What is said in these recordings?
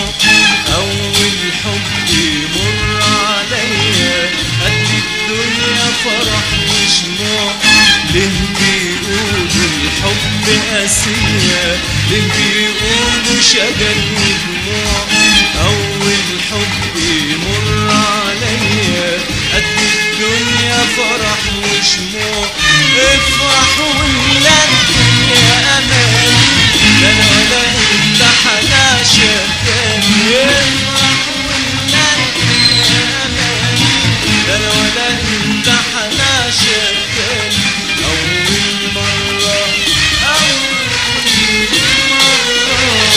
دموع أول حب يمر عليا قد الدنيا فرح وشموع ليه بيقولوا الحب قاسية ليه بيقولوا شجر ودموع أول حب يمر عليا قد الدنيا فرح وشموع افرح ولا الدنيا أمان لا لا ولا انت حناشة تاني افرح ولا الدنيا أمان لا لا ولا انت حناشة تاني أول مرة أول مرة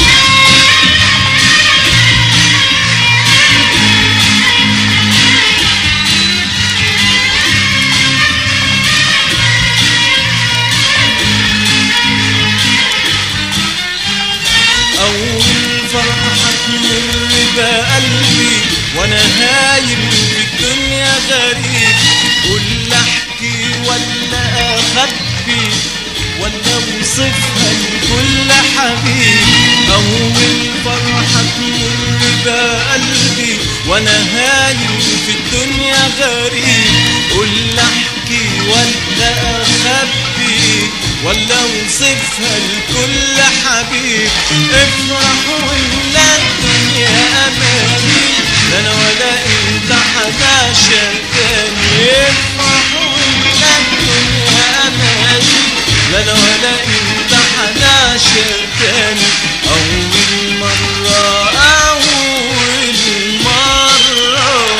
أول فرحة تمر بقلبي وأنا هايم في الدنيا غريب قول أحكي ولا أخبي ولا أوصفها لكل حبيب أول فرحة تمر بقلبي وأنا هايم في الدنيا غريب قول أحكي ولا أخبي ولا اوصفها لكل حبيب افرح ولا الدنيا امامي لا انا ولا انت حناشة تاني افرح ولا الدنيا امامي لا انا ولا انت حناشة تاني اول مرة اول مرة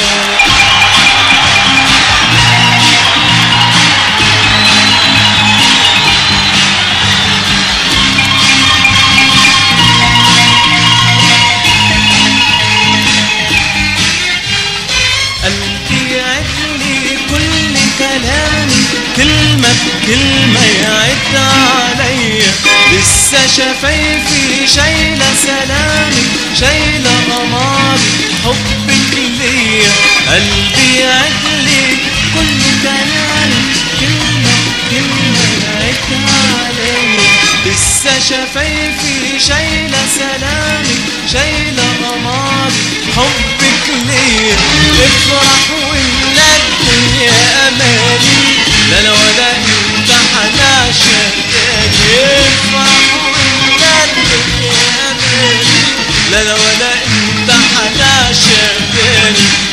قلبي يعد لي كل كلامي كلمة بكلمة يعد عليا لسه شفايفي شايلة سلامي شايلة قمري حبك ليا قلبي يعد لي كل كلامي كلمة بكلمة يعد عليا لسه شفايفي شايلة سلامي شايلة قمري حبك ليا افرح ولا الدنيا اماني لا انا ولا انت حناشة تاني افرح ولا الدنيا اماني لا انا ولا انت حناشة تاني